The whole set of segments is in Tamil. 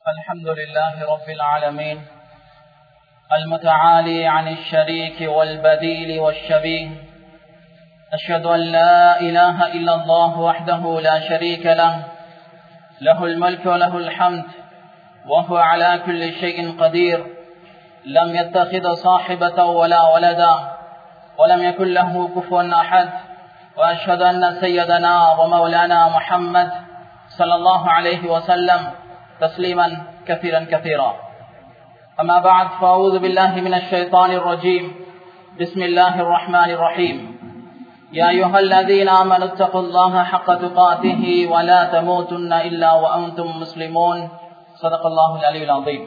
الحمد لله رب العالمين المتعالي عن الشريك والبديل والشبيه أشهد أن لا إله إلا الله وحده لا شريك له له الملك وله الحمد وهو على كل شيء قدير لم يتخذ صاحبة ولا ولدا ولم يكن له كفوا أحد وأشهد أن سيدنا ومولانا محمد صلى الله عليه وسلم تسليما كثيرا كثيرا أما بعد فأعوذ بالله من الشيطان الرجيم بسم الله الرحمن الرحيم يا أيها الذين آمنوا اتقوا الله حق تقاته ولا تموتن إلا وأنتم مسلمون صدق الله العلي العظيم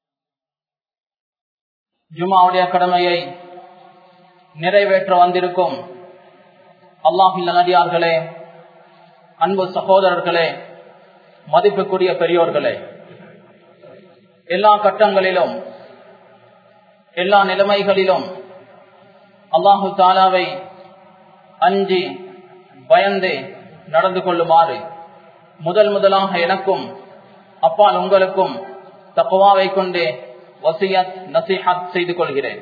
ஜுமாவுடைய கடமையை நிறைவேற்ற வந்திருக்கும் அல்லாஹின் நடிகார்களே அன்பு சகோதரர்களே மதிப்புக்குரிய பெரியோர்களே எல்லா கட்டங்களிலும் எல்லா நிலைமைகளிலும் அல்லாஹு தாலாவை அஞ்சி பயந்து நடந்து கொள்ளுமாறு முதல் முதலாக எனக்கும் அப்பால் உங்களுக்கும் தப்புவாவை கொண்டு வசியத் நசிஹத் செய்து கொள்கிறேன்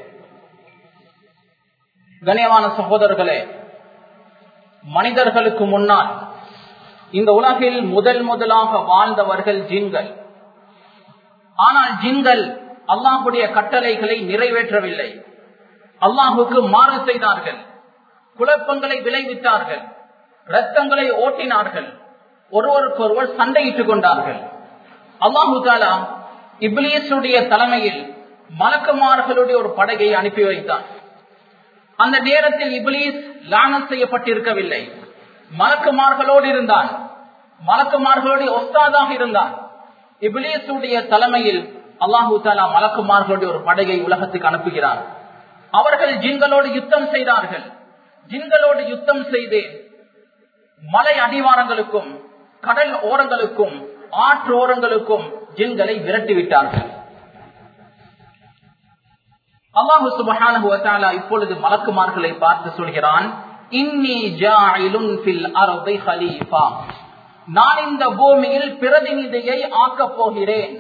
கண்ணியமான சகோதரர்களே மனிதர்களுக்கு முன்னால் இந்த உலகில் முதல் முதலாக வாழ்ந்தவர்கள் ஜின்கள் ஆனால் ஜின்கள் அல்லாஹுடைய கட்டளைகளை நிறைவேற்றவில்லை அல்லாஹுக்கு மாறு செய்தார்கள் குழப்பங்களை விளைவித்தார்கள் ரத்தங்களை ஓட்டினார்கள் ஒருவருக்கொருவர் சண்டையிட்டுக் கொண்டார்கள் அல்லாஹு தாலா இப்லீஸுடைய தலைமையில் மலக்குமார்களுடைய ஒரு படகை அனுப்பி வைத்தான் அந்த நேரத்தில் இப்லீஸ் லானம் செய்யப்பட்டிருக்கவில்லை மலக்குமார்களோடு இருந்தான் மலக்குமார்களுடைய ஒஸ்தாதாக இருந்தான் இபிலேசுடைய தலைமையில் அல்லாஹூ தாலா மலக்குமார்களுடைய ஒரு படகை உலகத்துக்கு அனுப்புகிறார் அவர்கள் ஜின்களோடு யுத்தம் செய்தார்கள் ஜின்களோடு யுத்தம் செய்து மலை அடிவாரங்களுக்கும் கடல் ஓரங்களுக்கும் ஆற்று ஓரங்களுக்கும் ஜின்களை விரட்டிவிட்டார்கள் அல்லாஹு சுபஹான இப்பொழுது மலக்குமார்களை பார்த்து சொல்கிறான் இன்னி ஜாயிலுன் ஃபில் அர்தி ஹலீஃபா நான் இந்த பூமியில் பிரதிநிதியை ஆக்கப் போகிறேன்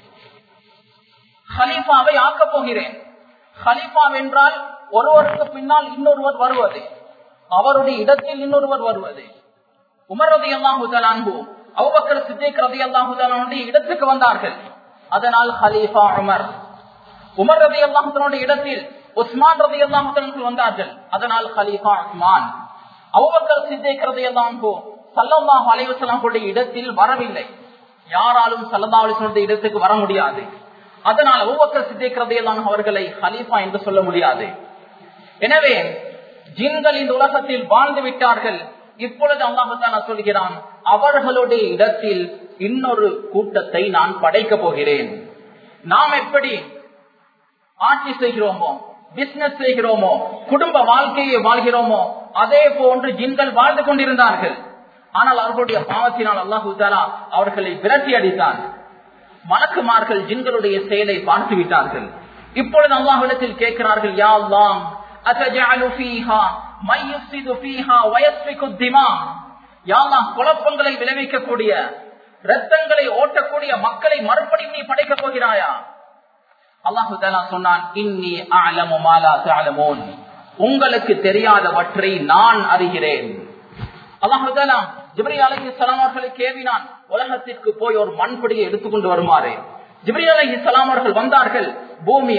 ஹலீஃபாவை ஆக்கப் போகிறேன் ஹலீஃபா என்றால் ஒருவருக்கு பின்னால் இன்னொருவர் வருவது அவருடைய இடத்தில் இன்னொருவர் வருவது உமர் ரதி அல்லாஹு அவுபக்கர் சித்திக் ரதி அல்லாஹு இடத்துக்கு வந்தார்கள் அதனால் ஹலீஃபா உமர் உமர் ரதி அல்லாஹுடைய இடத்தில் உஸ்மான் ரதி அல்லாஹு வந்தார்கள் அதனால் ஹலீஃபா உஸ்மான் அவுபக்கர் சித்திக் ரதி அல்லாஹு சல்லாஹ் அலைவசலாமுடைய இடத்தில் வரவில்லை யாராலும் சல்லா அலிஸ்வனுடைய இடத்துக்கு வர முடியாது அதனால் அவுபக்கர் சித்திக் ரதி அல்லாஹ் அவர்களை ஹலீஃபா என்று சொல்ல முடியாது எனவே ஜின்கள் இந்த உலகத்தில் வாழ்ந்து விட்டார்கள் இப்பொழுது அல்லாஹால சொல்கிறான் அவர்களுடைய இடத்தில் இன்னொரு கூட்டத்தை நான் படைக்க போகிறேன் நாம் எப்படி ஆட்சி செய்கிறோமோ பிசினஸ் செய்கிறோமோ குடும்ப வாழ்க்கையை வாழ்கிறோமோ அதே போன்று ஜின்கள் வாழ்ந்து கொண்டிருந்தார்கள் ஆனால் அவர்களுடைய பாவத்தினால் அல்லாஹு தாலா அவர்களை விரட்டி அடித்தான் மலக்குமார்கள் ஜின்களுடைய செயலை பார்த்து விட்டார்கள் இப்பொழுது அல்லாஹிடத்தில் கேட்கிறார்கள் யா அல்லாம் அத்தஜஅலு ஃபீஹா மை யுஃப்ஸிது ஃபீஹா வயஸ்ஃபிகு திமா யா அல்லாஹ் குழப்பங்களை விளைவிக்கக்கூடிய ரத்தங்களை ஓட்டக்கூடிய மக்களை மறுபடியும் நீ படைக்க போகிறாயா அல்லாஹு தாலா சொன்னான் இன்னி அலமு மாலா தஅலமூன் உங்களுக்கு தெரியாதவற்றை நான் அறிகிறேன் அல்லாஹு தாலா ஜிப்ரி அலஹி சலாம் அவர்களை கேவினான் உலகத்திற்கு போய் ஒரு மண்படியை எடுத்துக்கொண்டு வருமாறு ஜிப்ரி அலஹி சலாம் அவர்கள் வந்தார்கள் பூமி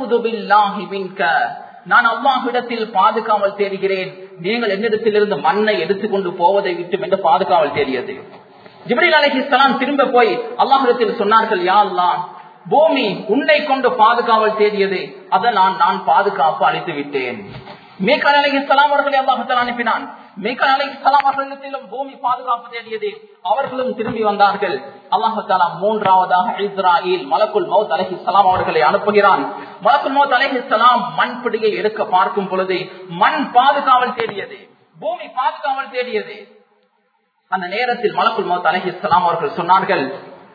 நான் அல்லாஹிடத்தில் பாதுகாவல் தேடுகிறேன் நீங்கள் என்னிடத்திலிருந்து மண்ணை எடுத்துக்கொண்டு போவதை விட்டு என்று பாதுகாவல் தேடியது ஜிப்ரில் அலஹி சலாம் திரும்ப போய் அல்லாஹிடத்தில் சொன்னார்கள் யா அல்லாம் பூமி உன்னை கொண்டு பாதுகாவல் தேடியது அதனால் நான் பாதுகாப்பு அளித்து விட்டேன் மீக்கல் அலி இஸ்லாம் அவர்களை அல்லாஹத்தால் அனுப்பினான் மீக்கல் அலி இஸ்லாம் அவர்களிடத்திலும் பூமி பாதுகாப்பு தேடியது அவர்களும் திரும்பி வந்தார்கள் அல்லாஹாலா மூன்றாவதாக இஸ்ராயில் மலக்குல் மௌத் அலஹி இஸ்லாம் அவர்களை அனுப்புகிறான் மலக்குல் மௌத் அலஹி இஸ்லாம் மண் பிடியை எடுக்க பார்க்கும் பொழுது மண் பாதுகாவல் தேடியது பூமி பாதுகாவல் தேடியது அந்த நேரத்தில் மலக்குல் மௌத் அலஹி இஸ்லாம் அவர்கள் சொன்னார்கள்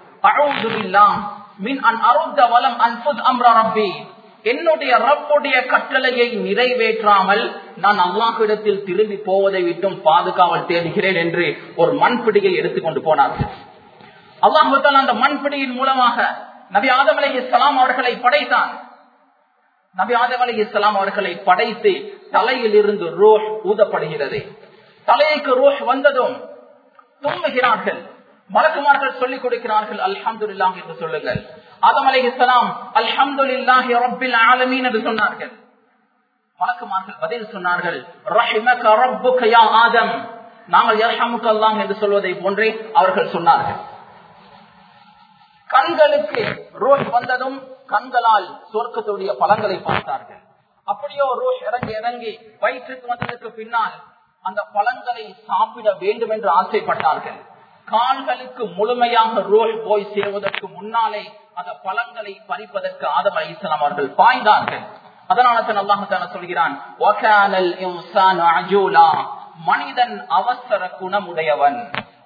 மின் அன் அருத்த வலம் அன்புத் அம்ரா ரப்பி என்னுடைய ரப்புடைய கட்டளையை நிறைவேற்றாமல் நான் அல்லாஹ்விடத்தில் திரும்பி போவதை விட்டும் பாதுகாவல் தேடுகிறேன் என்று ஒரு மண்பிடியை எடுத்துக்கொண்டு போனார்கள் அல்லாஹு அந்த மண்பிடியின் மூலமாக நபி ஆதம் அலி இஸ்லாம் அவர்களை படைத்தான் நபி ஆதம் அலி இஸ்லாம் அவர்களை படைத்து தலையில் இருந்து ரோஹ் ஊதப்படுகிறது தலைக்கு ரோஹ் வந்ததும் தும்புகிறார்கள் மலக்குமார்கள் சொல்லிக் கொடுக்கிறார்கள் அல்ஹம்துலில்லாஹ் என்று சொல்லுங்கள் ஆதம் அலி இஸ்லாம் அல்ஹம்துலில்லாஹி ரப்பில் ஆலமீன் என்று சொன்னார்கள் மலக்குமார்கள் பதில் சொன்னார்கள் ரஹிமக ரப்புக யா ஆதம் நாங்கள் யர்ஹமுக அல்லாஹ் என்று சொல்வதை போன்றே அவர்கள் சொன்னார்கள் கண்களுக்கு ரோஷ் வந்ததும் கண்களால் சொர்க்கத்துடைய பழங்களை பார்த்தார்கள் அப்படியோ ரோஷ் இறங்கி இறங்கி வயிற்றுக்கு வந்ததுக்கு பின்னால் அந்த பழங்களை சாப்பிட வேண்டும் என்று ஆசைப்பட்டார்கள் கால்களுக்கு முழுமையாக ரோல் போய் சேருவதற்கு முன்னாலே அந்த பழங்களை பறிப்பதற்கு ஆதம் அலி இஸ்லாம் அவர்கள் பாய்ந்தார்கள் அதனால தான் அல்லாஹால சொல்கிறான் "வகானல் இன்சானு அஜூலா." மனிதன் அவசர குணமுடையவன்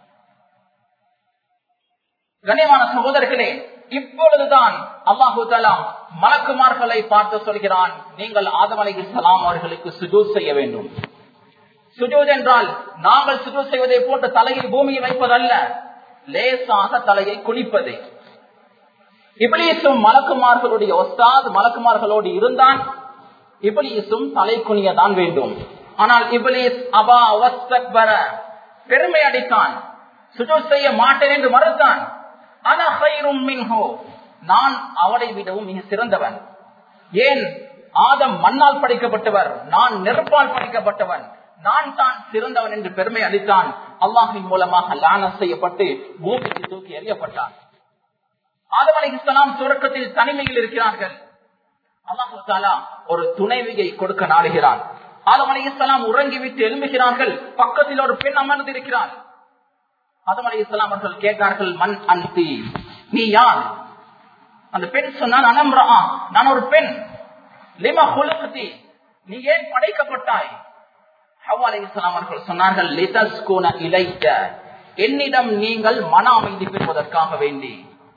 கண்ணியமான சகோதரர்களே இப்பொழுதுதான் அல்லாஹு தலா மலக்குமார்களை பார்த்து சொல்கிறான் நீங்கள் ஆதம் அலி இஸ்லாம் அவர்களுக்கு சுஜூத் செய்ய வேண்டும் சுஜூத் என்றால் நாங்கள் சுஜூத் செய்வதை போன்ற தலையை பூமியில் வைப்பதல்ல லேசாக தலையை குளிப்பது இபிலிசும் மலக்குமார்களுடைய ஒஸ்தாத் மலக்குமார்களோடு இருந்தான் இபிலிசும் தலை குனியதான் வேண்டும் ஆனால் இபிலிஸ் அபா அவஸ்தக்பர பெருமை அடித்தான் சுஜூத் செய்ய மாட்டேன் என்று மறுத்தான் நான் அவளை விடவும் மிக சிறந்தவன் ஏன் ஆதம் மண்ணால் படைக்கப்பட்டவர் நான் நெருப்பால் படைக்கப்பட்டவன் நான் தான் சிறந்தவன் என்று பெருமை அளித்தான் அல்லாஹின் மூலமாக லான செய்யப்பட்டு பூமிக்கு தூக்கி எறியப்பட்டான் ஆதம் அலி இஸ்லாம் சுரக்கத்தில் தனிமையில் இருக்கிறார்கள் அல்லாஹு தாலா ஒரு துணைவியை கொடுக்க நாடுகிறான் ஆதம் அலி இஸ்லாம் உறங்கிவிட்டு எழும்புகிறார்கள் பக்கத்தில் ஒரு பெண் அமர்ந்து இருக்கிறார் ஆதம் அலி இஸ்லாம் அவர்கள் கேட்டார்கள் மண் அந்தி நீ யார் அந்த பெண் சொன்னால் அனம்ரா நான் ஒரு பெண் லிம குலுக்கத்தி நீ ஏன் படைக்கப்பட்டாய் ஹவ்வா அலி இஸ்லாம் அவர்கள் சொன்னார்கள் லிதஸ்குன இலைக்க என்னிடம் நீங்கள் மன அமைதி பெறுவதற்காக வேண்டி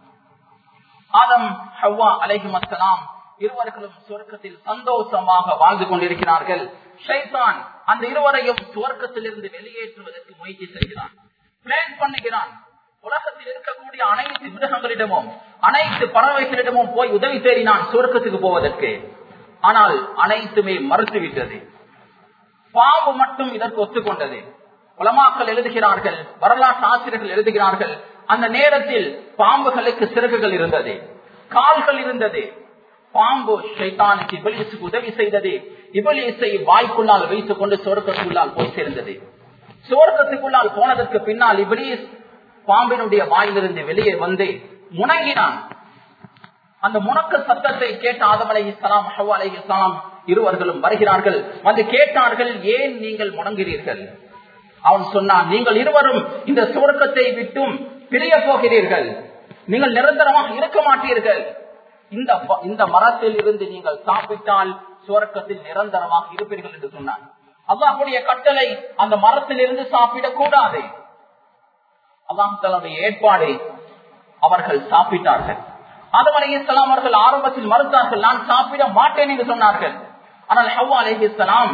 ஆதம் ஹவ்வா அலைஹிம் அஸ்ஸலாம் இருவர்களும் சுவர்க்கத்தில் சந்தோஷமாக வாழ்ந்து கொண்டிருக்கிறார்கள் ஷைத்தான் அந்த இருவரையும் சுவர்க்கத்திலிருந்து வெளியேற்றுவதற்கு முயற்சி செய்கிறான் பிளான் பண்ணுகிறான் உலகத்தில் இருக்கக்கூடிய அனைத்து மிருகங்களிடமும் அனைத்து பறவைகளிடமும் போய் உதவி தேடினான் சுவர்க்கத்துக்கு போவதற்கு ஆனால் அனைத்துமே மறுத்துவிட்டது பாம்பு மட்டும் இதற்கு ஒத்துக்கொண்டது உலமாக்கள் எழுதுகிறார்கள் வரலாற்று ஆசிரியர்கள் எழுதுகிறார்கள் அந்த நேரத்தில் பாம்புகளுக்கு சிறகுகள் இருந்தது கால்கள் இருந்தது பாம்பு ஷைத்தானுக்கு இபலிசுக்கு உதவி செய்தது இபலிசை வாய்க்குள்ளால் வைத்துக் கொண்டு சுவர்க்கத்துக்குள்ளால் போய் சேர்ந்தது சுவர்க்கத்துக்குள்ளால் போனதற்கு பின்னால் இபிலிஸ் பாம்பினுடைய வாயிலிருந்து வெளியே வந்து முணங்கினான் அந்த முணக்க சத்தத்தை கேட்ட ஆதம் அலை இஸ்லாம் ஹவ் அலை இஸ்லாம் இருவர்களும் வருகிறார்கள் வந்து கேட்டார்கள் ஏன் நீங்கள் முணங்குகிறீர்கள் அவன் சொன்னான் நீங்கள் இருவரும் இந்த சுவர்க்கத்தை விட்டும் பிரிய போகிறீர்கள் நீங்கள் நிரந்தரமாக இருக்க மாட்டீர்கள் இந்த இந்த மரத்தில் இருந்து நீங்கள் சாப்பிட்டால் சுவர்க்கத்தில் நிரந்தரமாக இருப்பீர்கள் என்று சொன்னான் அல்லாஹுடைய கட்டளை அந்த மரத்தில் இருந்து சாப்பிடக் கூடாது அல்லாஹ் தன்னுடைய ஏற்பாடு அவர்கள் சாப்பிட்டார்கள் ஆதம் அலி இஸ்லாம் அவர்கள் ஆரம்பத்தில் மறுத்தார்கள் நான் சாப்பிட மாட்டேன் என்று சொன்னார்கள் ஆனால் ஹவ்வா அலி இஸ்லாம்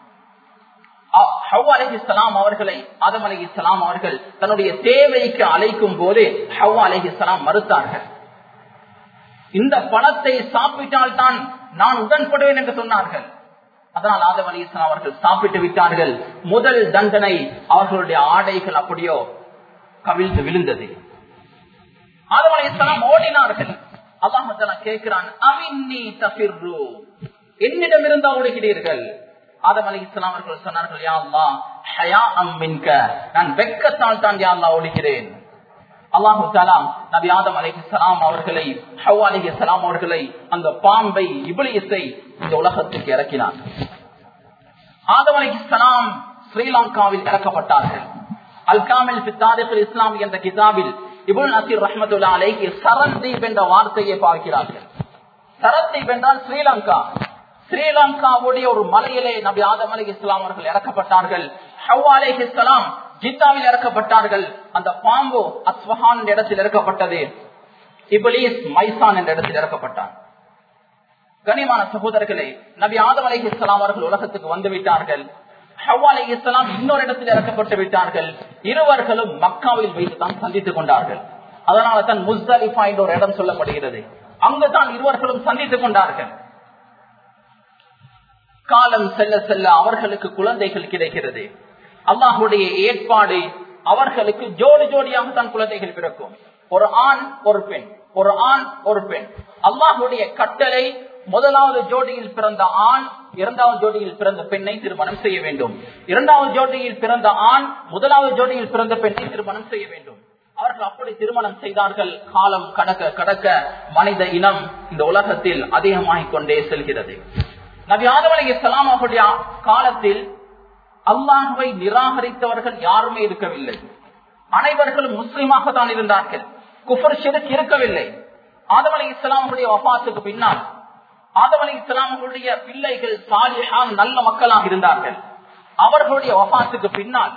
ஹவ்வா அலி இஸ்லாம் அவர்களை ஆதம் அலி இஸ்லாம் அவர்கள் தன்னுடைய தேவைக்கு அழைக்கும் போது ஹவ்வா அலி இஸ்லாம் மறுத்தார்கள் இந்த பழத்தை சாப்பிட்டால் தான் நான் உடன்படுவேன் என்று சொன்னார்கள் அதனால் ஆதம் அலி இஸ்லாம் அவர்கள் சாப்பிட்டு விட்டார்கள் முதல் தண்டனை அவர்களுடைய ஆடைகள் அப்படியோ கவிழ்ந்து விழுந்தது ஆதம் அலி இஸ்லாம் ஓடினார்கள் அல்லாஹ் கேட்கிறான் அமின்னி தபிர்ரு என்னிடம் இருந்து ஓடுகிறீர்கள் ஆதம் அலி இஸ்லாம் அவர்கள் சொன்னார்கள் யா அல்லா ஹயா அம்மின்க நான் வெக்கத்தால் தான் யா அல்லா ஓடுகிறேன் அல்லாஹு சலாம் நபி ஆதம் அலி சலாம் அவர்களை ஹவ் அலி சலாம் அவர்களை அந்த பாம்பை இபிலியத்தை இந்த உலகத்துக்கு இறக்கினார் ஆதம் அலி சலாம் ஸ்ரீலங்காவில் இறக்கப்பட்டார்கள் அல் காமில் பித்தாரிஃபுல் இஸ்லாம் என்ற கிதாபில் இபுல் நசீர் ரஹமத்துல்லா அலைக்கு சரந்தீப் என்ற வார்த்தையை பார்க்கிறார்கள் சரந்தீப் என்றால் ஸ்ரீலங்கா ஸ்ரீலங்காவுடைய ஒரு மலையிலே நபி ஆதம் அலி இஸ்லாம் அவர்கள் இறக்கப்பட்டார்கள் ஹவ்வா அலி இஸ்லாம் ஜித்தாவில் இறக்கப்பட்டார்கள் அந்த பாம்பு அஸ்வஹான் இடத்தில் இறக்கப்பட்டது இபிலிஸ் மைசான் என்ற இடத்தில் இறக்கப்பட்டார் கனிமான சகோதரர்களே நபி ஆதம் அலி இஸ்லாம் அவர்கள் உலகத்துக்கு வந்து விட்டார்கள் ஹவ்வா அலி இஸ்லாம் இன்னொரு இடத்தில் இறக்கப்பட்டு விட்டார்கள் இருவர்களும் மக்காவில் வைத்துதான் சந்தித்துக் கொண்டார்கள் அதனால தான் முஸ்தலிஃபா என்ற ஒரு இடம் சொல்லப்படுகிறது அங்குதான் இருவர்களும் சந்தித்துக் கொண்டார்கள் காலம் செல்ல செல்ல அவர்களுக்கு குழந்தைகள் கிடைக்கிறது அல்லாஹுடைய ஏற்பாடு அவர்களுக்கு ஜோடி ஜோடியாக தான் குழந்தைகள் பிறக்கும் ஒரு ஆண் ஒரு பெண் ஒரு ஆண் ஒரு பெண் அல்லாஹுடைய கட்டளை முதலாவது ஜோடியில் பிறந்த ஆண் இரண்டாவது ஜோடியில் பிறந்த பெண்ணை திருமணம் செய்ய வேண்டும் இரண்டாவது ஜோடியில் பிறந்த ஆண் முதலாவது ஜோடியில் பிறந்த பெண்ணை திருமணம் செய்ய வேண்டும் அவர்கள் அப்படி திருமணம் செய்தார்கள் காலம் கடக்க கடக்க மனித இனம் இந்த உலகத்தில் அதிகமாகிக் கொண்டே செல்கிறது நபி ஆதம் அலி இஸ்லாம் அவருடைய காலத்தில் அல்லாஹுவை நிராகரித்தவர்கள் யாருமே இருக்கவில்லை அனைவர்களும் முஸ்லீமாக தான் இருந்தார்கள் குஃபர் ஷிருக்கு இருக்கவில்லை ஆதம் அலி இஸ்லாமுடைய வபாத்துக்கு பின்னால் ஆதம் அலி இஸ்லாமுடைய பிள்ளைகள் சாலிஹான் நல்ல மக்களாக இருந்தார்கள் அவர்களுடைய வபாத்துக்கு பின்னால்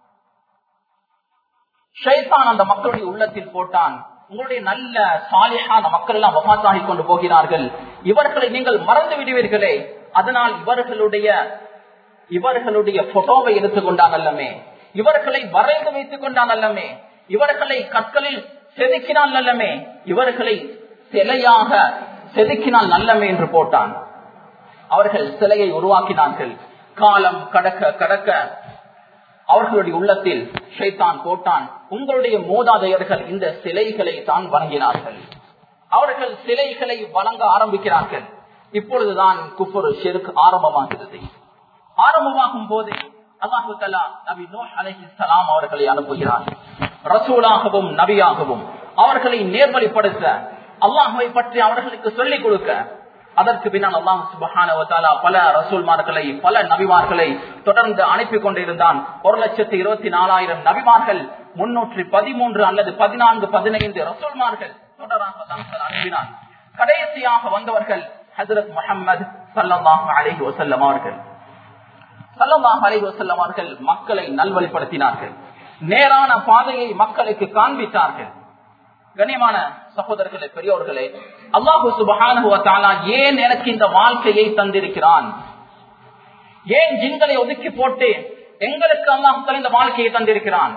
ஷைத்தான் அந்த மக்களுடைய உள்ளத்தில் போட்டான் உங்களுடைய நல்ல சாலிஹான மக்கள் எல்லாம் வபாத்தாகி கொண்டு போகிறார்கள் இவர்களை நீங்கள் மறந்து விடுவீர்களே அதனால் இவர்களுடைய இவர்களுடைய போட்டோவை எடுத்துக்கொண்டான் அல்லமே இவர்களை வரைந்து வைத்துக் கொண்டான் அல்லமே இவர்களை கற்களில் செதுக்கினால் நல்லமே இவர்களை சிலையாக செதுக்கினால் நல்லமே என்று போட்டான் அவர்கள் சிலையை உருவாக்கினார்கள் காலம் கடக்க கடக்க அவர்களுடைய உள்ளத்தில் ஷைத்தான் போட்டான் உங்களுடைய மூதாதையர்கள் இந்த சிலைகளை தான் வணங்கினார்கள் அவர்கள் சிலைகளை வணங்க ஆரம்பிக்கிறார்கள் இப்பொழுதுதான் குஃபுரு ஷெருக்கு ஆரம்பமாகிறது ஆரம்பமாகும் போது அல்லாஹு தலா நபி நூஹ் அலைஹிஸ்ஸலாம் அவர்களை அனுப்புகிறார் ரசூலாகவும் நபியாகவும் அவர்களை நேர்வழிப்படுத்த அல்லாஹுவை பற்றி அவர்களுக்கு சொல்லிக் கொடுக்க அதற்கு பின்னால் அல்லாஹ் சுபஹான பல ரசூல்மார்களை பல நபிமார்களை தொடர்ந்து அனுப்பி கொண்டிருந்தான் ஒரு லட்சத்தி இருபத்தி நாலாயிரம் நபிமார்கள் முன்னூற்றி பதிமூன்று அல்லது பதினான்கு பதினைந்து ரசூல்மார்கள் தொடராக அனுப்பினான் கடைசியாக வந்தவர்கள் ஹசரத் முகமது சல்லாஹு அலஹி வசல்லம் அவர்கள் சல்லாஹ் அலஹி வசல்லம் அவர்கள் மக்களை நல்வழிப்படுத்தினார்கள் நேரான பாதையை மக்களுக்கு காண்பித்தார்கள் கண்ணியமான சகோதரர்களே பெரியோர்களே அல்லாஹு சுபஹான ஏன் எனக்கு இந்த வாழ்க்கையை தந்திருக்கிறான் ஏன் ஜின்களை ஒதுக்கி போட்டு எங்களுக்கு அல்லாஹு இந்த வாழ்க்கையை தந்திருக்கிறான்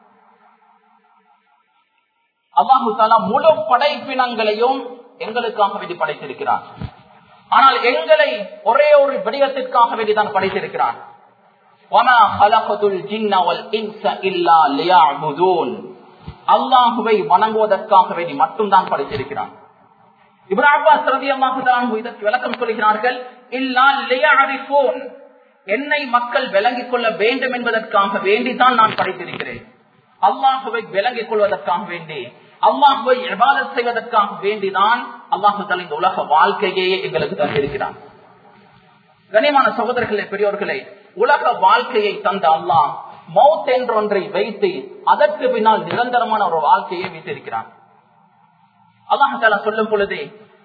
அல்லாஹு தாலா முழு படைப்பினங்களையும் எங்களுக்காக வேண்டி படைத்திருக்கிறான் ஆனால் எங்களை ஒரே ஒரு வடிவத்திற்காக வேண்டி தான் படைத்திருக்கிறான் அல்லாஹுவை வணங்குவதற்காக வேண்டி மட்டும்தான் படைத்திருக்கிறான் இதற்கு விளக்கம் சொல்கிறார்கள் என்னை மக்கள் விளங்கிக் கொள்ள வேண்டும் என்பதற்காக வேண்டிதான் நான் படைத்திருக்கிறேன் அல்லாஹுவை விளங்கிக் கொள்வதற்காக வேண்டி அல்லாஹுவை எபாதத் செய்வதற்காக வேண்டிதான் அல்லாஹு இந்த உலக வாழ்க்கையே எங்களுக்கு தந்திருக்கிறான் கனியமான சகோதரர்களே பெரியோர்களே உலக வாழ்க்கையை தந்த அல்லாஹ் மவுத் என்ற ஒன்றை வைத்து அதற்கு பின்னால் நிரந்தரமான ஒரு வாழ்க்கையை வைத்திருக்கிறான் அல்லாஹால சொல்லும் பொழுது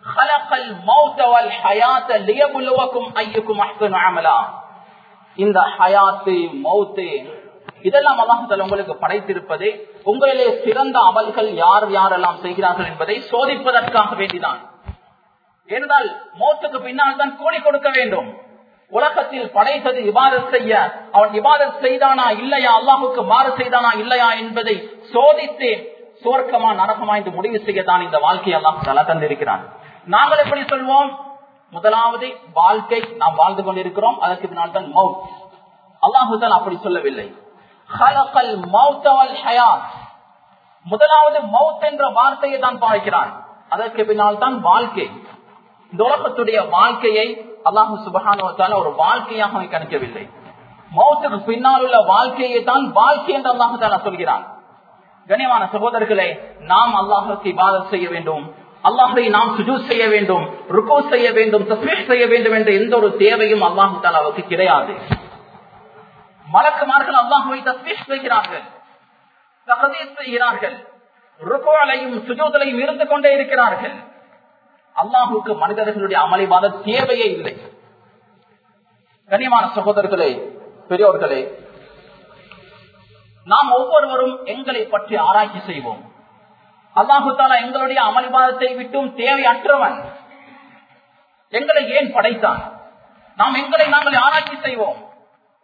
இந்த ஹயாத்து மௌத்து இதெல்லாம் அல்லாஹால உங்களுக்கு படைத்திருப்பது உங்களிலே சிறந்த அமல்கள் யார் யாரெல்லாம் செய்கிறார்கள் என்பதை சோதிப்பதற்காக வேண்டிதான் ஏனென்றால் மௌத்துக்கு பின்னால் தான் கூலி கொடுக்க வேண்டும் உலகத்தில் படைத்தது இபாதத் செய்ய அவன் இபாதத் செய்தானா இல்லையா அல்லாஹுக்கு மாறு செய்தானா இல்லையா என்பதை சோதித்து சுவர்க்கமா நரகமா என்று முடிவு செய்யத்தான் இந்த வாழ்க்கையை அல்லாஹ் தலா தந்திருக்கிறான் நாங்கள் எப்படி சொல்வோம் முதலாவது வாழ்க்கை நாம் வாழ்ந்து கொண்டிருக்கிறோம் அதற்கு பின்னால் தான் மவுத் அல்லாஹுதான் அப்படி சொல்லவில்லை முதலாவது மவுத் என்ற வார்த்தையை தான் பார்க்கிறான் அதற்கு பின்னால் தான் வாழ்க்கை இந்த உலகத்துடைய வாழ்க்கையை அல்லாஹு சுபகான ஒரு வாழ்க்கையாக கணிக்கவில்லை மௌத்துக்கு பின்னால் உள்ள வாழ்க்கையை தான் வாழ்க்கை என்று அல்லாஹு தாலா சொல்கிறான் கனியமான சகோதரர்களே நாம் அல்லாஹுக்கு இபாதத் செய்ய வேண்டும் அல்லாஹை நாம் சுஜூ செய்ய வேண்டும் ருக்கோ செய்ய வேண்டும் தஸ்மீஷ் செய்ய வேண்டும் என்ற எந்த ஒரு தேவையும் அல்லாஹு தாலாவுக்கு கிடையாது மலக்குமார்கள் அல்லாஹுவை தஸ்மீஷ் செய்கிறார்கள் தகதீஸ் செய்கிறார்கள் ருக்கோலையும் சுஜூதலையும் இருந்து கொண்டே இருக்கிறார்கள் அல்லாஹுக்கு மனிதர்களுடைய அமளிவாத தேவையே இல்லை கனியமான சகோதரர்களே பெரியோர்களே நாம் ஒவ்வொருவரும் எங்களை பற்றி ஆராய்ச்சி செய்வோம் அல்லாஹு தாலா எங்களுடைய அமளிவாதத்தை விட்டும் தேவையற்றவன் எங்களை ஏன் படைத்தான் நாம் எங்களை நாங்கள் ஆராய்ச்சி செய்வோம்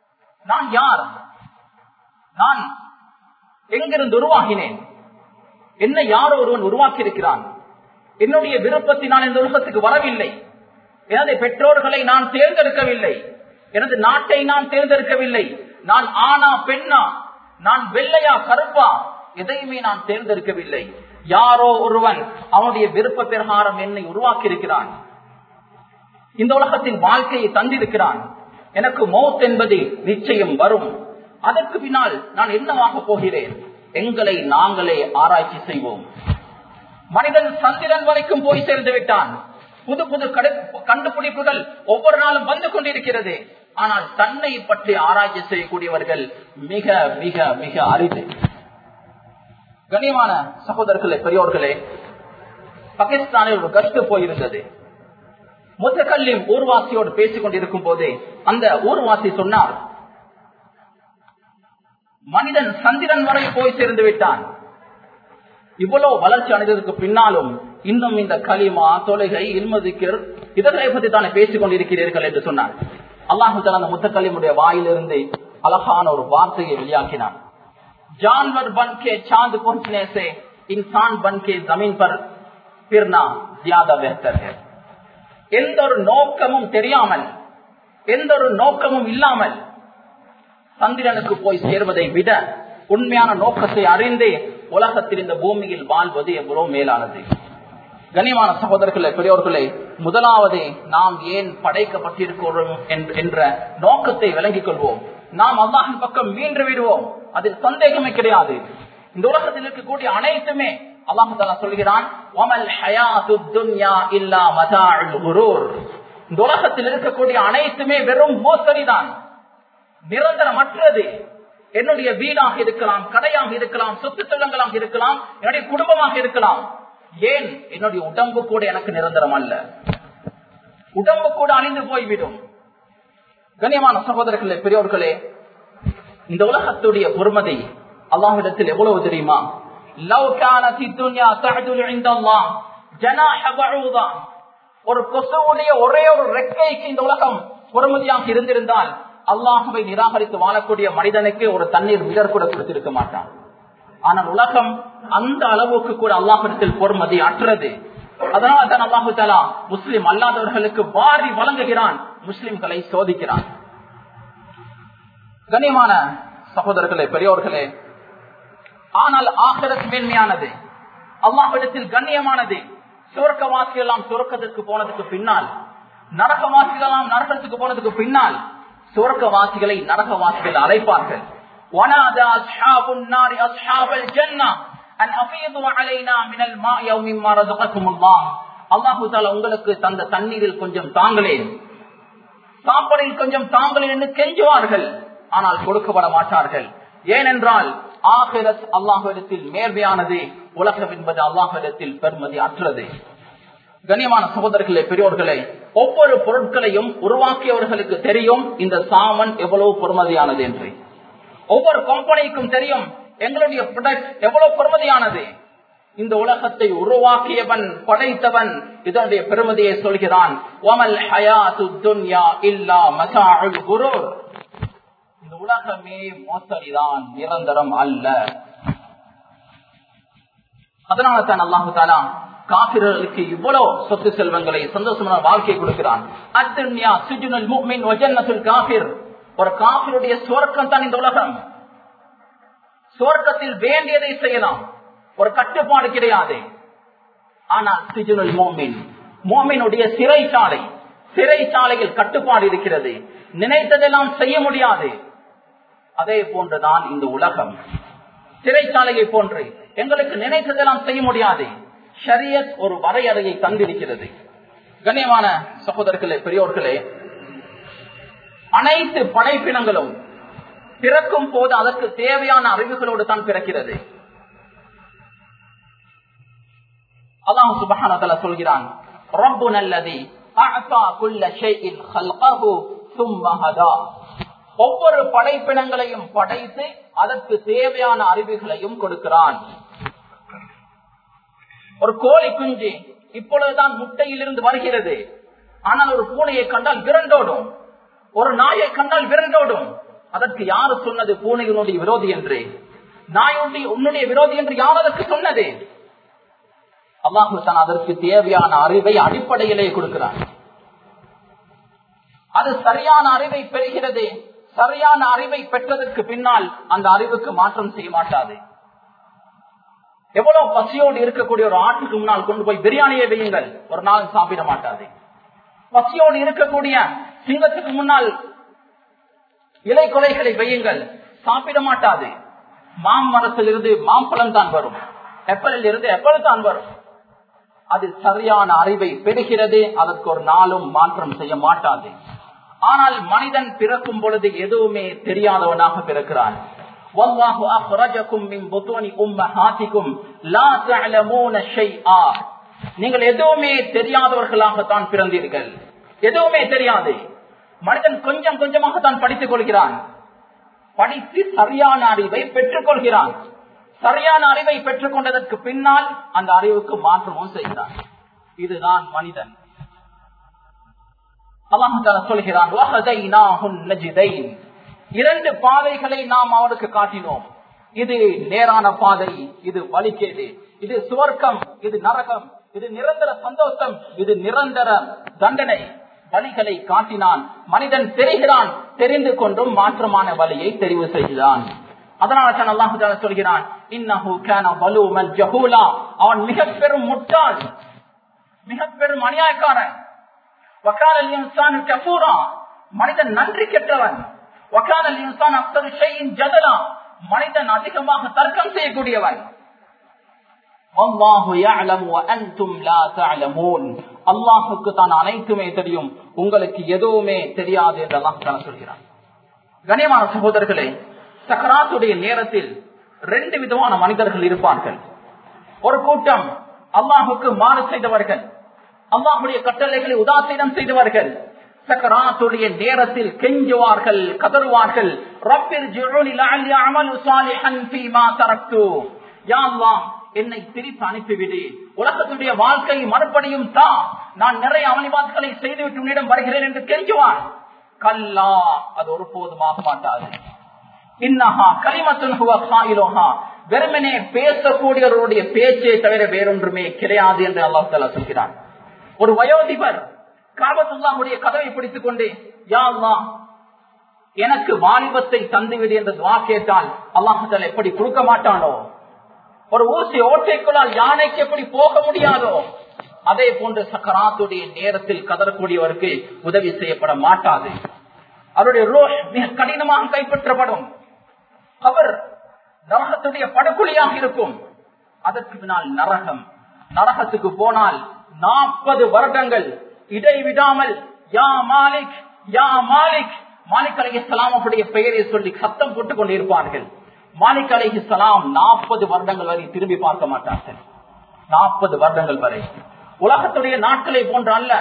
நான் யார் நான் எங்கிருந்து உருவாகினேன் என்ன யாரோ ஒருவன் உருவாக்கி இருக்கிறான் என்னுடைய விருப்பத்தினால் இந்த உலகத்துக்கு வரவில்லை எனது பெற்றோர்களை நான் தேர்ந்தெடுக்கவில்லை எனது நாட்டை நான் தேர்ந்தெடுக்கவில்லை நான் ஆனா பெண்ணா நான் வெள்ளையா கருப்பா எதையுமே நான் தேர்ந்தெடுக்கவில்லை யாரோ ஒருவன் அவனுடைய விருப்ப பிரகாரம் என்னை உருவாக்கி இருக்கிறான் இந்த உலகத்தின் வாழ்க்கையை தந்திருக்கிறான் எனக்கு மௌத் என்பது நிச்சயம் வரும் அதற்கு பின்னால் நான் என்னவாக போகிறேன் எங்களை நாங்களே ஆராய்ச்சி செய்வோம் மனிதன் சந்திரன் வரைக்கும் போய் சேர்ந்து விட்டான் புது புது கண்டுபிடிப்புகள் ஒவ்வொரு நாளும் வந்து கொண்டிருக்கிறது ஆனால் தன்னை பற்றி ஆராய்ச்சி செய்யக்கூடியவர்கள் மிக மிக மிக அரிது கண்ணியமான சகோதரர்களே பெரியோர்களே பாகிஸ்தானில் ஒரு கஷ்டு போயிருந்தது முத்தக்கல்லிம் ஊர்வாசியோடு பேசிக் கொண்டிருக்கும் போது அந்த ஊர்வாசி சொன்னார் மனிதன் சந்திரன் வரை போய் சேர்ந்து விட்டான் இவ்வளவு வளர்ச்சி அடைந்ததற்கு பின்னாலும் இன்னும் இந்த களிமா தொலைகை இல்மதிக்கர் இதனை பற்றி தானே பேசிக் கொண்டிருக்கிறீர்கள் என்று சொன்னார் அல்லாஹு அந்த முத்தக்கல்லிமுடைய வாயிலிருந்து அழகான ஒரு வார்த்தையை வெளியாக்கினான் जानवर बन के चांद पहुंचने से इंसान बन के जमीन पर फिरना ज्यादा बेहतर है எந்த ஒரு நோக்கமும் தெரியாமல் எந்த ஒரு நோக்கமும் இல்லாமல் சந்திரனுக்கு போய் சேர்வதை விட உண்மையான நோக்கத்தை அறிந்து உலகத்தில் இந்த பூமியில் வாழ்வது எவ்வளவு மேலானது கனிமான சகோதரர்களே பெரியோர்களே முதலாவது நாம் ஏன் படைக்கப்பட்டிருக்கிறோம் என்ற நோக்கத்தை விளங்கிக் கொள்வோம் நாம் அல்லாஹின் பக்கம் மீண்டு விடுவோம் அதில் சந்தேகமே கிடையாது இந்த உலகத்தில் இருக்கக்கூடிய அனைத்துமே அல்லாஹு தாலா சொல்கிறான் இந்த உலகத்தில் இருக்கக்கூடிய அனைத்துமே வெறும் மோசடிதான் நிரந்தரமற்றது என்னுடைய வீடாக இருக்கலாம் கடையாக இருக்கலாம் சொத்து செல்லங்களாக இருக்கலாம் என்னுடைய குடும்பமாக இருக்கலாம் ஏன் என்னுடைய உடம்பு கூட எனக்கு நிரந்தரம் அல்ல உடம்பு கூட அணிந்து போய்விடும் கண்ணியமான சகோதரர்களே பெரியோர்களே இந்த உலகத்துடைய பொறுமதி அல்லாஹிடத்தில் எவ்வளவு தெரியுமா ஒரு கொசுவுடைய ஒரே ஒரு ரெக்கைக்கு இந்த உலகம் பொறுமதியாக இருந்திருந்தால் அல்லாஹுவை நிராகரித்து வாழக்கூடிய மனிதனுக்கு ஒரு தண்ணீர் மிதர் கூட கொடுத்திருக்க மாட்டான் ஆனால் உலகம் அந்த அளவுக்கு கூட அல்லாஹிடத்தில் பொறுமதி அற்றது அதனால தான் அல்லாஹு தாலா முஸ்லிம் அல்லாதவர்களுக்கு வாரி வழங்குகிறான் முஸ்லிம்களை சோதிக்கிறான் கண்ணியமான சகோதரர்களே பெரியோர்களே ஆனால் ஆகரத் மேன்மையானது அல்லாஹிடத்தில் கண்ணியமானது சுரக்கவாசிகள் எல்லாம் சுரக்கத்திற்கு போனதுக்கு பின்னால் நரகவாசிகள் எல்லாம் நரகத்துக்கு போனதுக்கு பின்னால் சுரக்கவாசிகளை நரகவாசிகள் அழைப்பார்கள் ونادى أصحاب النار أصحاب الجنة أن أفيضوا علينا من الماء أو مما رزقكم الله அல்லாஹு தாலா உங்களுக்கு தந்த தண்ணீரில் கொஞ்சம் தாங்களேன் சாப்பாடில் கொஞ்சம் தாங்களேன் என்று கெஞ்சுவார்கள் ஆனால் கொடுக்கப்பட மாட்டார்கள் ஏனென்றால் ஆகிரத் அல்லாஹிடத்தில் மேன்மையானது உலகம் என்பது அல்லாஹிடத்தில் பெருமதி அற்றது கண்ணியமான சகோதரர்களே பெரியோர்களே ஒவ்வொரு பொருட்களையும் உருவாக்கியவர்களுக்கு தெரியும் இந்த சாமன் எவ்வளவு பொறுமதியானது என்று ஒவ்வொரு கம்பெனிக்கும் தெரியும் எங்களுடைய ப்ரொடக்ட் எவ்வளவு பொறுமதியானது இந்த உலகத்தை உருவாக்கியவன் படைத்தவன் இதனுடைய பெருமதியை சொல்கிறான் இந்த உலகமே மோசடிதான் நிரந்தரம் அல்ல அதனால தான் அல்லாஹு தாலா காபிர்களுக்கு இவ்வளவு சொத்து செல்வங்களை சந்தோஷமான வாழ்க்கை கொடுக்கிறான் அத்துன்யா சுஜுனல் முக்மின் வஜன்னத்துல் காபிர் ஒரு காபிருடைய சுவர்க்கம் தான் இந்த உலகம் சுவர்க்கத்தில் வேண்டியதை செய்யலாம் ஒரு கட்டுப்பாடு கிடையாது ஆனால் சிஜுனல் மோமின் மோமினுடைய சிறைச்சாலை சிறைச்சாலையில் கட்டுப்பாடு இருக்கிறது நினைத்ததெல்லாம் செய்ய முடியாது அதே போன்றுதான் இந்த உலகம் சிறைச்சாலையை போன்று எங்களுக்கு நினைத்ததெல்லாம் செய்ய முடியாது ஷரியத் ஒரு வரையறையை தந்திருக்கிறது கண்ணியமான சகோதரர்களே பெரியோர்களே அனைத்து படைப்பினங்களும் பிறக்கும் போது அதற்கு தேவையான அறிவுகளோடு தான் பிறக்கிறது அல்லாஹ் சுபஹானஹு சொல்கிறான் ரப்பு நல்லதி அஅதா குல்ல ஷைஇன் خلقஹு ثم ஹதா ஒவ்வொரு படைப்பினங்களையும் படைத்து அதற்கு தேவையான அறிவுகளையும் கொடுக்கிறான் ஒரு கோழி குஞ்சு இப்பொழுதுதான் முட்டையிலிருந்து வருகிறது ஆனால் ஒரு பூனையை கண்டால் விரண்டோடும் ஒரு நாயை கண்டால் விரண்டோடும் அதற்கு யாரு சொன்னது பூனையினுடைய விரோதி என்று நாயுடைய உன்னுடைய விரோதி என்று யார் அதற்கு சொன்னது அல்லாஹு தான் அதற்கு தேவையான அறிவை அடிப்படையிலே கொடுக்கிறார் அது சரியான அறிவை பெறுகிறது சரியான அறிவை பெற்றதற்கு பின்னால் அந்த அறிவுக்கு மாற்றம் செய்ய மாட்டாது எவ்வளவு பசியோடு இருக்கக்கூடிய ஒரு ஆட்டுக்கு முன்னால் கொண்டு போய் பிரியாணியை வையுங்கள் ஒரு நாள் சாப்பிட மாட்டாது பசியோடு இருக்கக்கூடிய சிங்கத்துக்கு முன்னால் இலை கொலைகளை வையுங்கள் சாப்பிட மாட்டாது மாமரத்திலிருந்து மாம்பழம் தான் வரும் எப்பலில் இருந்து எப்பல் தான் வரும் அது சரியான அறிவை பெறுகிறது அதற்கு ஒரு நாளும் மாற்றம் செய்ய மாட்டாது ஆனால் மனிதன் பிறக்கும் பொழுது எதுவுமே தெரியாதவனாக பிறக்கிறான் والله أخرجكم من بطون أمهاتكم لا تعلمون شيئا நீங்கள் எதுவுமே தெரியாதவர்களாகத்தான் பிறந்தீர்கள் எதுவுமே தெரியாது மனிதன் கொஞ்சம் கொஞ்சமாக தான் படித்துக் கொள்கிறான் படித்து சரியான அறிவை பெற்றுக் கொள்கிறான் சரியான அறிவை பெற்றுக் கொண்டதற்கு பின்னால் அந்த அறிவுக்கு மாற்றமும் செய்கிறான் இதுதான் மனிதன் அல்லாஹால சொல்கிறான் இரண்டு பாதைகளை நாம் அவருக்கு காட்டினோம் இது நேரான பாதை இது வலிக்கேது இது சுவர்க்கம் இது நரகம் இது நிரந்தர சந்தோஷம் இது நிரந்தர தண்டனை வழிகளை காட்டினான் மனிதன் தெரிகிறான் தெரிந்து கொண்டும் மாற்றமான வழியை தெரிவு செய்கிறான் அதனால தான் அல்லாஹு சொல்கிறான் இன்னஹு கான வலுமல் ஜஹூலா அவன் மிக பெரும் முட்டாள் மிக பெரும் அநியாயக்காரன் வக்காலல் இன்சான் கபூரா மனிதன் நன்றி கெட்டவன் வக்காலல் இன்சான் அக்தர் ஷையின் ஜதலா மனிதன் அதிகமாக தர்க்கம் செய்யக்கூடியவன் அல்லாஹுக்கு தான் அனைத்துமே தெரியும் உங்களுக்கு எதுவுமே தெரியாது என்று அல்லாஹ் சொல்கிறான் கனியமான சகோதரர்களே சக்கராத்துடைய நேரத்தில் ரெண்டு விதமான மனிதர்கள் இருப்பார்கள் ஒரு கூட்டம் அல்லாஹுக்கு மாறு செய்தவர்கள் அல்லாஹுடைய கட்டளைகளை உதாசீனம் செய்தவர்கள் சக்கராத்துடைய நேரத்தில் கெஞ்சுவார்கள் கதறுவார்கள் ரப்பிர் என்னை திருப்பி அனுப்பிவிடு உலகத்துடைய வாழ்க்கை மறுபடியும் தான் நான் நிறைய அமளிவாத்களை செய்துவிட்டு உன்னிடம் வருகிறேன் என்று கெஞ்சுவான் கல்லா அது ஒருபோதும் ஆக மாட்டாது இன்னஹா கலிமத்துன்ஹா வெறுமனே பேசக்கூடியவருடைய பேச்சை தவிர வேறொன்றுமே கிடையாது என்று அல்லாஹ் தாலா சொல்கிறான் ஒரு வயோதிபர் காபத்துல்லாவுடைய கதவை பிடித்துக் கொண்டு யா அல்லாஹ் எனக்கு வாலிபத்தை தந்துவிடு என்ற துவா கேட்டால் அல்லாஹால எப்படி கொடுக்க மாட்டானோ ஒரு ஊசி ஓட்டைக்குள்ளால் யானைக்கு எப்படி போக முடியாதோ அதே போன்று சக்கராத்துடைய நேரத்தில் கதறக்கூடியவருக்கு உதவி செய்யப்பட மாட்டாது அவருடைய ரோஷ் மிக கடினமாக கைப்பற்றப்படும் அவர் நரகத்துடைய படுகொலியாக இருக்கும் அதற்கு பின்னால் நரகம் நரகத்துக்கு போனால் நாற்பது வருடங்கள் இடைவிடாமல் யா மாலிக் யா மாலிக் மாலிக் அலி இஸ்லாமுடைய பெயரை சொல்லி சத்தம் போட்டுக் கொண்டிருப்பார்கள் மாலிக் அலி இஸ்லாம் நாற்பது வருடங்கள் வரை திரும்பி பார்க்க மாட்டார்கள் நாற்பது வருடங்கள் வரை உலகத்துடைய நாட்களை போன்ற அல்ல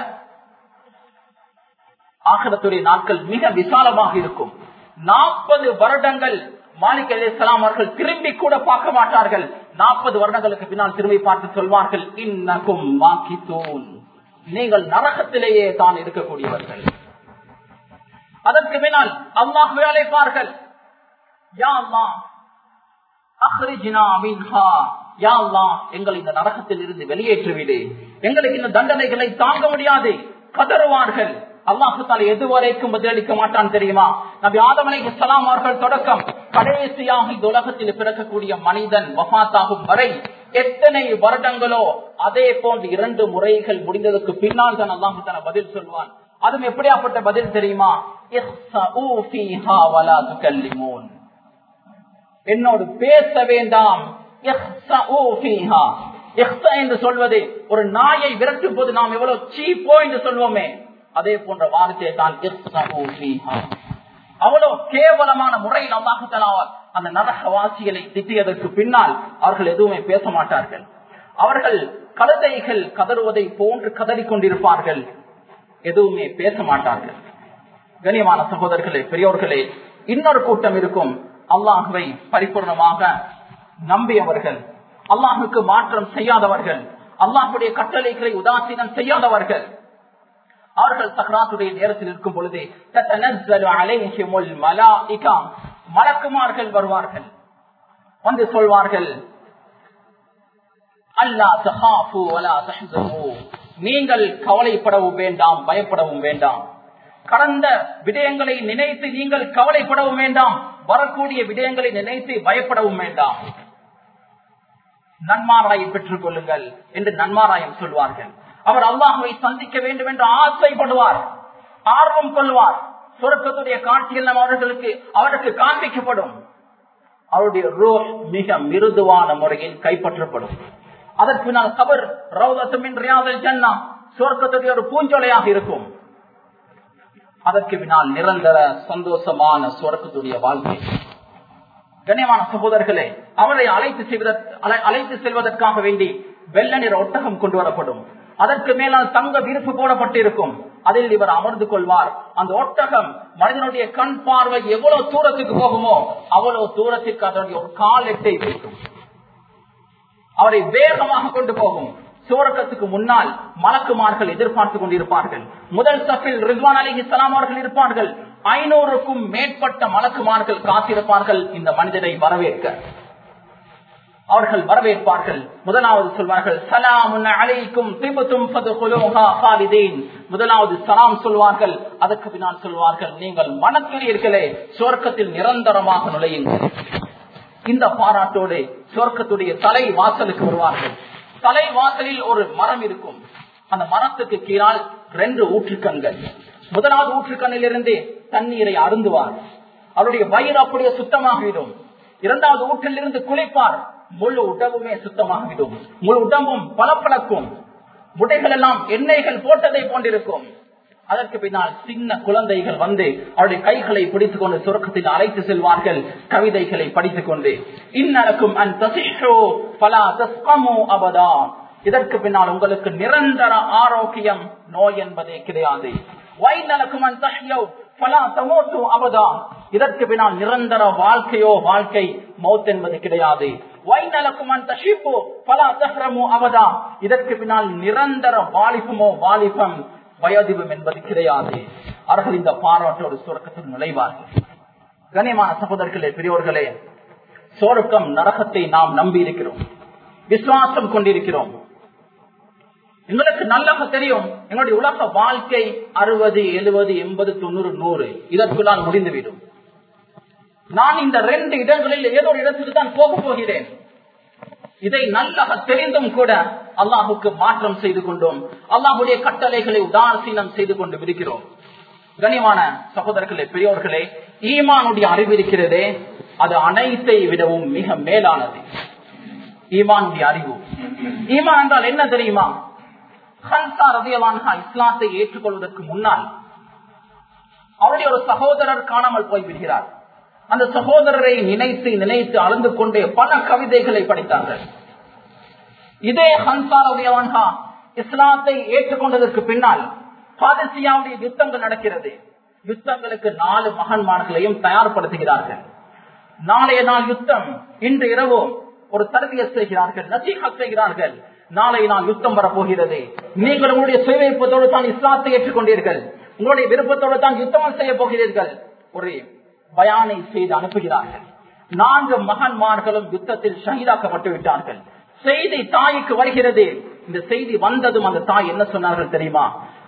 ஆகலத்துடைய நாட்கள் மிக விசாலமாக இருக்கும் நாற்பது வருடங்கள் மாலிக் அலி இஸ்லாம் அவர்கள் திரும்பி கூட பார்க்க மாட்டார்கள் நாற்பது வருடங்களுக்கு பின்னால் திரும்பி பார்த்து சொல்வார்கள் இன்னக்கும் மாக்கித்தூன் நீங்கள் நரகத்திலேயே தான் இருக்கக்கூடியவர்கள் அதற்கு பின்னால் அல்லாஹ் அழைப்பார்கள் யா அல்லாஹ் அஹ்ரிஜ்னா மின்ஹா யா அல்லாஹ் எங்களை இந்த நரகத்தில் இருந்து வெளியேற்றிவிடு எங்களுக்கு இந்த தண்டனைகளை தாங்க முடியாது கதறுவார்கள் அல்லாஹால எதுவரைக்கும் பதிலளிக்க மாட்டான் தெரியுமா நபி ஆதமலை இஸ்லாம் அவர்கள் தொடக்கம் கடைசியாக இந்த உலகத்தில் பிறக்கக்கூடிய மனிதன் வபாத்தாகும் வரை எத்தனை வருடங்களோ அதே போன்று இரண்டு முறைகள் முடிந்ததற்கு பின்னால் தான் அல்லாஹு தன பதில் சொல்வான் அதுவும் எப்படியாப்பட்ட பதில் தெரியுமா என்னோடு பேச வேண்டாம் என்று சொல்வது ஒரு நாயை விரட்டும் போது நாம் எவ்வளவு சீப்போ என்று சொல்வோமே அதே போன்ற வார்த்தையை தான் அவ்வளவு கேவலமான முறையில் அல்லாஹலாவால் அந்த நரகவாசிகளை திட்டியதற்கு பின்னால் அவர்கள் எதுவுமே பேச மாட்டார்கள் அவர்கள் கழுதைகள் கதறுவதை போன்று கதறிக் கொண்டிருப்பார்கள் எதுவுமே பேச மாட்டார்கள் கண்ணியமான சகோதரர்களே பெரியோர்களே இன்னொரு கூட்டம் இருக்கும் அல்லாஹுவை பரிபூர்ணமாக நம்பியவர்கள் அல்லாஹுக்கு மாற்றம் செய்யாதவர்கள் அல்லாஹுடைய கட்டளைகளை உதாசீனம் செய்யாதவர்கள் அவர்கள் சக்கராத்துடைய நேரத்தில் இருக்கும் பொழுது மலக்குமார்கள் வருவார்கள் வந்து சொல்வார்கள் அல்லா தஹாஃபு வலா தஹ்சனு நீங்கள் கவலைப்படவும் வேண்டாம் பயப்படவும் வேண்டாம் கடந்த விடயங்களை நினைத்து நீங்கள் கவலைப்படவும் வேண்டாம் வரக்கூடிய விடயங்களை நினைத்து பயப்படவும் வேண்டாம் நன்மாராயம் பெற்றுக் கொள்ளுங்கள் என்று நன்மாராயம் சொல்வார்கள் அவர் அல்லாஹுவை சந்திக்க வேண்டும் என்று ஆசைப்படுவார் ஆர்வம் கொள்வார் சுரக்கத்துடைய காட்சிகள் நம் அவர்களுக்கு அவருக்கு காண்பிக்கப்படும் அவருடைய ரோ மிக மிருதுவான முறையில் கைப்பற்றப்படும் அதற்கு நான் கபர் ரவுதத்துமின் ரியாதல் ஜன்னா சுவர்க்கத்துடைய ஒரு பூஞ்சோலையாக இருக்கும் அதற்கு பின்னால் நிரந்தர சந்தோஷமான சுவர்க்கத்துடைய வாழ்க்கை கண்ணியமான சகோதரர்களே அவரை அழைத்து செய்வதற்கு அழைத்து செல்வதற்காக வேண்டி வெள்ள நிற ஒட்டகம் கொண்டு வரப்படும் அதற்கு மேலால் தங்க விருப்பு போடப்பட்டிருக்கும் அதில் இவர் அமர்ந்து கொள்வார் அந்த ஒட்டகம் மனிதனுடைய கண் பார்வை எவ்வளவு தூரத்துக்கு போகுமோ அவ்வளவு தூரத்திற்கு அதனுடைய ஒரு கால் எட்டை வைக்கும் அவரை வேகமாக கொண்டு போகும் சுவர்க்கத்துக்கு முன்னால் மலக்குமார்கள் எதிர்பார்த்து கொண்டிருப்பார்கள் முதல் சஃபில் ரிஸ்வான் அலி இஸ்லாம் அவர்கள் இருப்பார்கள் ஐநூறுக்கும் மேற்பட்ட மலக்குமார்கள் காத்திருப்பார்கள் இந்த மனிதனை வரவேற்க அவர்கள் வரவேற்பார்கள் முதலாவது சொல்வார்கள் சலாம் அலைக்கும் திபுத்தும் முதலாவது சலாம் சொல்வார்கள் அதற்கு பின்னால் சொல்வார்கள் நீங்கள் மனக்கிறீர்களே சுவர்க்கத்தில் நிரந்தரமாக நுழையுங்கள் இந்த பாராட்டோடு சுவர்க்கத்துடைய தலை வாசலுக்கு வருவார்கள் தலை வாசலில் ஒரு மரம் இருக்கும் அந்த மரத்துக்கு கீழால் ரெண்டு ஊற்றுக்கண்கள் முதலாவது ஊற்றுக்கண்ணில் இருந்து தண்ணீரை அருந்துவார் அவருடைய வயிறு அப்படியே சுத்தமாகிவிடும் இரண்டாவது ஊற்றில் இருந்து குளிப்பார் முழு உடம்புமே சுத்தமாகிவிடும் முழு உடம்பும் பளபளக்கும் முட்டைகள் எல்லாம் எண்ணெய்கள் போட்டதை போன்றிருக்கும் அதற்கு பின்னால் சின்ன குழந்தைகள் வந்து அவருடைய கைகளை பிடித்துக் கொண்டு சுரக்கத்தில் அழைத்து செல்வார்கள் கவிதைகளை படித்துக் கொண்டு இந்நடக்கும் அபதா இதற்கு பின்னால் உங்களுக்கு நிரந்தர ஆரோக்கியம் நோய் என்பதே கிடையாது இதற்கு பின்னால் நிரந்தர வாழ்க்கையோ வாழ்க்கை மௌத் என்பது கிடையாது இதற்கு பின்னால் நிரந்தர வாலிபமோ வாலிபம் வயோதிபம் என்பது கிடையாது அவர்கள் இந்த பாராட்டோடு சுரக்கத்தில் நுழைவார்கள் கனியமான சகோதரர்களே பெரியோர்களே சோருக்கம் நரகத்தை நாம் நம்பி இருக்கிறோம் விசுவாசம் கொண்டிருக்கிறோம் எங்களுக்கு நல்லாக தெரியும் எங்களுடைய உலக வாழ்க்கை அறுபது எழுபது எண்பது தொண்ணூறு நூறு இதற்குள்ளால் முடிந்துவிடும் நான் இந்த ரெண்டு இடங்களில் ஏதோ ஒரு இடத்துக்கு தான் போக போகிறேன் இதை நல்லாக தெரிந்தும் கூட அல்லாஹுக்கு மாற்றம் செய்து கொண்டோம் அல்லாஹுடைய கட்டளைகளை உதாசீனம் செய்து கொண்டு விடுகிறோம் கனிமான சகோதரர்களே பெரியோர்களே ஈமானுடைய அறிவு இருக்கிறதே அது அனைத்தை விடவும் மிக மேலானது ஈமானுடைய அறிவு ஈமான் என்றால் என்ன தெரியுமா ஹன்சா ரதியவான்ஹா இஸ்லாத்தை ஏற்றுக்கொள்வதற்கு முன்னால் அவருடைய ஒரு சகோதரர் காணாமல் போய்விடுகிறார் அந்த சகோதரரை நினைத்து நினைத்து அழுந்து கொண்டே பல கவிதைகளை படித்தார்கள் இதே ஹன்சா ரதியவான்ஹா இஸ்லாத்தை ஏற்றுக்கொண்டதற்கு பின்னால் பாதசியாவுடைய யுத்தங்கள் நடக்கிறது யுத்தங்களுக்கு நாலு மகன்மார்களையும் தயார்படுத்துகிறார்கள் நாளைய நாள் யுத்தம் இன்று இரவு ஒரு தருவிய செய்கிறார்கள் நசீகா செய்கிறார்கள் நாளை நாள் யுத்தம் வரப்போகிறது நீங்கள் உங்களுடைய சுயவிருப்பத்தோடு தான் இஸ்லாத்தை ஏற்றுக்கொண்டீர்கள் உங்களுடைய விருப்பத்தோடு தான் யுத்தம் செய்ய போகிறீர்கள் ஒரு பயானை செய்து அனுப்புகிறார்கள் நான்கு மகன்மார்களும் யுத்தத்தில் ஷஹீதாக்கப்பட்டு விட்டார்கள் செய்தி தாய்க்கு வருகிறது இந்த செய்தி வந்ததும் அந்த தாய் என்ன சொன்னார்கள் தெரியுமா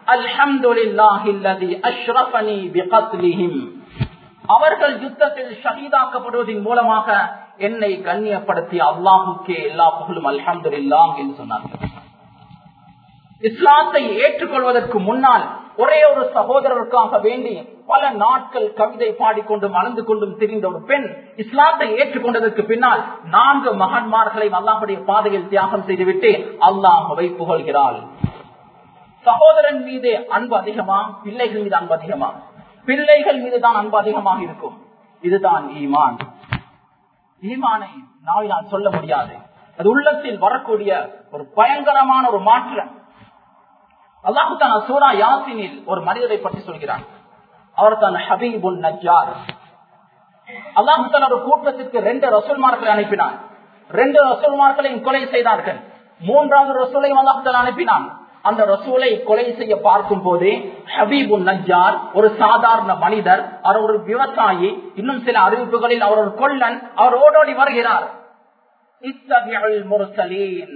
அவர்கள் யுத்தத்தில் ஷஹீதாக்கப்படுவதன் மூலமாக என்னை கண்ணியப்படுத்தி அல்லாஹுக்கே எல்லா புகழும் அல்ஹம்துல்லா என்று சொன்னார்கள் இஸ்லாத்தை ஏற்றுக்கொள்வதற்கு முன்னால் ஒரே ஒரு சகோதரருக்காக வேண்டி பல நாட்கள் கவிதை பாடிக்கொண்டும் அணந்து கொண்டும் திரிந்த ஒரு பெண் இஸ்லாத்தை ஏற்றுக்கொண்டதற்கு பின்னால் நான்கு மகன்மார்களை அல்லாஹுடைய பாதையில் தியாகம் செய்துவிட்டு அல்லாஹவை புகழ்கிறாள் சகோதரன் மீது அன்பு அதிகமா பிள்ளைகள் மீது அன்பு அதிகமா பிள்ளைகள் மீதுதான் அன்பு அதிகமாக இருக்கும் இதுதான் ஈமான் ஈமானை நாவினால் சொல்ல முடியாது அது உள்ளத்தில் வரக்கூடிய ஒரு பயங்கரமான ஒரு மாற்றம் அல்லாஹு தான் சூரா யாசினில் ஒரு மனிதரை பற்றி சொல்கிறான் அவர் தான் ஹபீபுல் நஜார் அல்லாஹு தான் ஒரு கூட்டத்திற்கு ரெண்டு ரசூல்மார்களை அனுப்பினான் ரெண்டு ரசூல்மார்களையும் கொலை செய்தார்கள் மூன்றாவது ரசூலையும் அல்லாஹு அனுப்பினான் அந்த ரசூலை கொலை செய்ய பார்க்கும் போதே ஹபீபு நஜார் ஒரு சாதாரண மனிதர் அவர் ஒரு விவசாயி இன்னும் சில அறிவிப்புகளில் அவர் ஒரு கொள்ளன் அவர் ஓடோடி வருகிறார்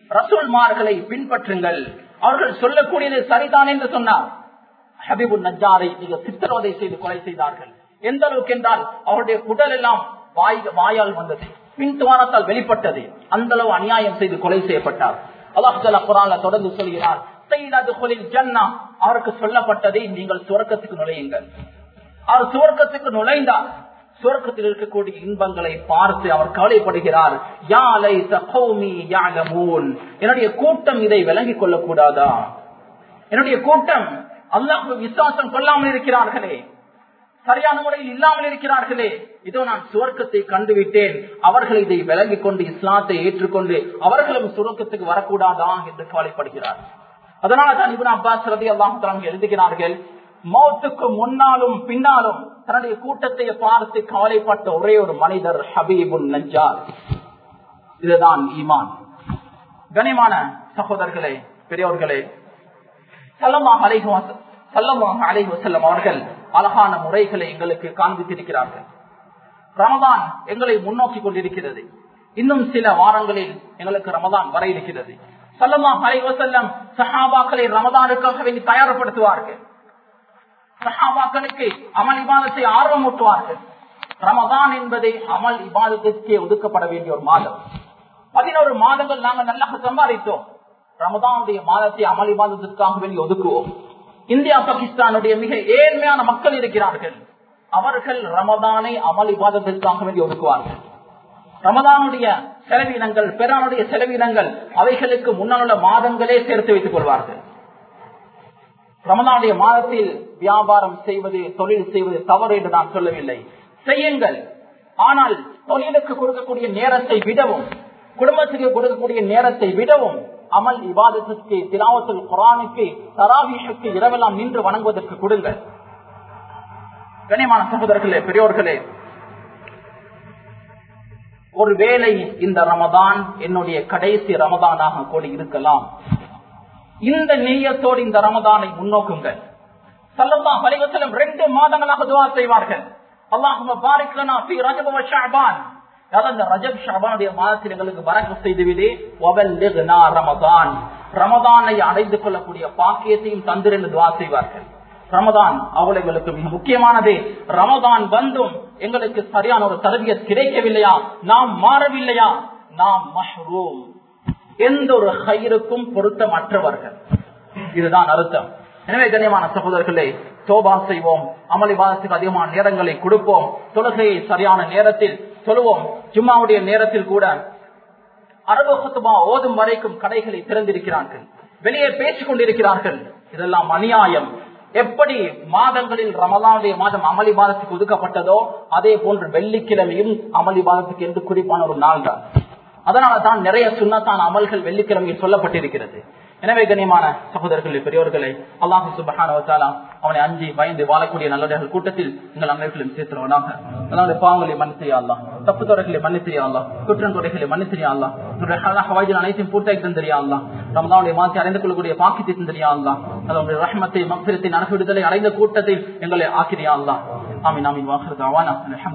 ரசூல்மார்களை பின்பற்றுங்கள் அவர்கள் சொல்லக்கூடியது சரிதான் என்று சொன்னார் ஹபீபுல் நஜாரை மிக சித்திரவதை செய்து கொலை செய்தார்கள் எந்த அளவுக்கு என்றால் அவருடைய குடல் எல்லாம் வாய் வாயால் வந்தது பின் துவாரத்தால் வெளிப்பட்டது அந்த அளவு அநியாயம் செய்து கொலை செய்யப்பட்டார் அல்லாஹ் குரான்ல தொடர்ந்து சொல்கிறார் ஜன்னா அவருக்கு சொல்லப்பட்டதை நீங்கள் சுவர்க்கத்துக்கு நுழையுங்கள் அவர் சுவர்க்கத்துக்கு நுழைந்தார் சுவர்க்கத்தில் இருக்கக்கூடிய இன்பங்களை பார்த்து அவர் கவலைப்படுகிறார் யாலை சகௌமி யாலமூன் என்னுடைய கூட்டம் இதை விளங்கிக் கொள்ளக்கூடாதா என்னுடைய கூட்டம் அல்லாஹ் விசுவாசம் கொள்ளாமல் இருக்கிறார்களே சரியான முறையில் இல்லாமல் இருக்கிறார்களே இதோ நான் சுவர்க்கத்தை கண்டுவிட்டேன் அவர்கள் இதை விளங்கிக் கொண்டு இஸ்லாத்தை ஏற்றுக்கொண்டு அவர்களும் சுவர்க்கத்துக்கு வரக்கூடாதா என்று கவலைப்படுகிறார் அதனால தான் இவன் அப்பாஸ் ரதி அல்லாஹ் எழுதுகிறார்கள் மௌத்துக்கு முன்னாலும் பின்னாலும் தன்னுடைய கூட்டத்தை பார்த்து கவலைப்பட்ட ஒரே ஒரு மனிதர் ஹபீபுல் நஞ்சார் இதுதான் ஈமான் கனிமான சகோதரர்களே பெரியவர்களே சல்லமாக அலைஹு சல்லமாக அலைஹு செல்லம் அவர்கள் அழகான முறைகளை எங்களுக்கு காண்பித்திருக்கிறார்கள் ரமதான் எங்களை முன்னோக்கி கொண்டிருக்கிறது இன்னும் சில வாரங்களில் எங்களுக்கு ரமதான் வர இருக்கிறது சல்லமாக அலைஹு செல்லம் சஹாபாக்களை ரமதானுக்காக வேண்டி தயார்படுத்துவார்கள் சஹாபாக்களுக்கு அமல் இபாதத்தை ஆர்வம் ஊட்டுவார்கள் ரமதான் என்பதை அமல் இபாதத்திற்கே ஒதுக்கப்பட வேண்டிய ஒரு மாதம் பதினோரு மாதங்கள் நாங்கள் நல்லா சம்பாதித்தோம் ரமதானுடைய மாதத்தை அமல் இபாதத்திற்காக வேண்டி ஒதுக்குவோம் இந்தியா பாகிஸ்தானுடைய மிக ஏழ்மையான மக்கள் இருக்கிறார்கள் அவர்கள் ரமதானை அமல் இபாதத்திற்காக வேண்டி ஒதுக்குவார்கள் ரமதானுடைய செலவினங்கள் பெறானுடைய செலவினங்கள் அவைகளுக்கு முன்னால் மாதங்களே சேர்த்து வைத்துக் கொள்வார்கள் ரமதானுடைய மாதத்தில் வியாபாரம் செய்வது தொழில் செய்வது தவறு என்று நான் சொல்லவில்லை செய்யுங்கள் ஆனால் தொழிலுக்கு கொடுக்கக்கூடிய நேரத்தை விடவும் குடும்பத்துக்கு கொடுக்கக்கூடிய நேரத்தை விடவும் அமல் விவாதத்திற்கு திலாவத்தில் குரானுக்கு தராவீஷுக்கு இரவெல்லாம் நின்று வணங்குவதற்கு கொடுங்கள் கனிமான சகோதரர்களே பெரியோர்களே ஒருவேளை இந்த ரமதான் என்னுடைய கடைசி ரமதானாக கூட இருக்கலாம் இந்த நீயத்தோடு இந்த ரமதானை முன்னோக்குங்கள் சல்லல்லா பலிவசலம் ரெண்டு மாதங்களாக துவா செய்வார்கள் அல்லாஹும பாரிக்லனா ஃபி ரஜப வ ஷஅபான் அந்த ரஜப் ஷஅபானுடைய மாதத்தில் எங்களுக்கு பரக்க செய்துவிடு வபல்லிக்னா ரமதான் ரமதானை அடைந்து கொள்ளக்கூடிய பாக்கியத்தையும் தந்திர என்று துவா செய்வார்கள் ரமதான் அவள் எங்களுக்கு மிக முக்கியமானது ரமதான் வந்தும் எங்களுக்கு சரியான ஒரு தரவியத் கிடைக்கவில்லையா நாம் மாறவில்லையா நாம் மஹ்ரூம் எந்த ஒரு கயிறுக்கும் பொருத்தமற்றவர்கள் இதுதான் அர்த்தம் எனவே கண்ணியமான சகோதரர்களே தோபா செய்வோம் அமளிவாதத்துக்கு அதிகமான நேரங்களை கொடுப்போம் தொழுகையை சரியான நேரத்தில் சொல்லுவோம் ஜும்மாவுடைய நேரத்தில் கூட அரபு குத்துமா ஓதும் வரைக்கும் கடைகளை திறந்திருக்கிறார்கள் வெளியே பேசிக் கொண்டிருக்கிறார்கள் இதெல்லாம் அநியாயம் எப்படி மாதங்களில் ரமலானுடைய மாதம் அமளி மாதத்துக்கு ஒதுக்கப்பட்டதோ அதே போன்று வெள்ளிக்கிழமையும் அமளி மாதத்துக்கு என்று குறிப்பான ஒரு நாள் தான் அதனால தான் நிறைய சுண்ணத்தான் அமல்கள் வெள்ளிக்கிழமையில் சொல்லப்பட்டிருக்கிறது எனவே கண்ணியமான சகோதரர்களே பெரியோர்களே அல்லாஹு சுபஹான அவனை அஞ்சி பயந்து வாழக்கூடிய நல்லவர்கள் கூட்டத்தில் எங்கள் அனைவர்களும் சேர்த்துருவனாக அதாவது பாவங்களை மன்னித்தியா தப்பு தொடர்களை மன்னித்தியா குற்றம் தொடைகளை மன்னித்தியா ஹவாஜின் அனைத்தையும் பூர்த்தாக்கி தந்திரியா அல்லா ரமதாவுடைய மாற்றி அடைந்து கொள்ளக்கூடிய பாக்கியத்தை தந்திரியா அல்லா அதனுடைய ரஹ்மத்தை மக்சரத்தை நடத்தி விடுதலை அடைந்த கூட்டத்தில் எங்களை ஆக்கிரியா அல்லா ஆமீன் ஆமீன் வாக்குறது அவானா